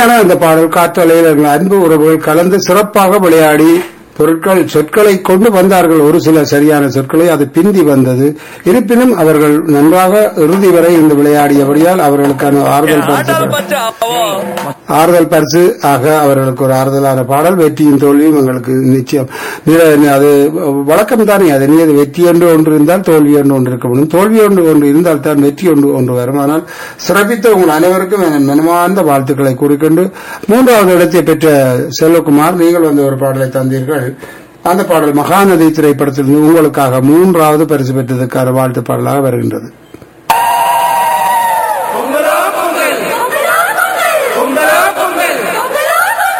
அருமையான அந்த பாடல் காற்றலையில் எங்கள் அன்பு உறவுகள் கலந்து சிறப்பாக விளையாடி பொருட்கள் சொற்களை கொண்டு வந்தார்கள் ஒரு சில சரியான சொற்களை அது பிந்தி வந்தது இருப்பினும் அவர்கள் நன்றாக இறுதி வரை இந்த விளையாடியபடியால் அவர்களுக்கான ஆறுதல் பரிசு ஆறுதல் பரிசு ஆக அவர்களுக்கு ஒரு ஆறுதலான பாடல் வெற்றியும் தோல்வியும் எங்களுக்கு நிச்சயம் நிற- அது வழக்கம் தானே அது நீ அது வெற்றி என்று ஒன்று இருந்தால் தோல்வி என்று ஒன்று இருக்க முடியும் தோல்வி ஒன்று ஒன்று இருந்தால் தான் வெற்றி ஒன்று ஒன்று வரும் ஆனால் சிறப்பித்த உங்கள் அனைவருக்கும் என் மனமார்ந்த வாழ்த்துக்களை கூறிக்கொண்டு மூன்றாவது இடத்தை பெற்ற செல்வகுமார் நீங்கள் வந்து ஒரு பாடலை தந்தீர்கள் அந்த பாடல் மகாநதி திரைப்படத்தில் உங்களுக்காக மூன்றாவது பரிசு பெற்றதற்கான வாழ்த்து பாடலாக வருகின்றது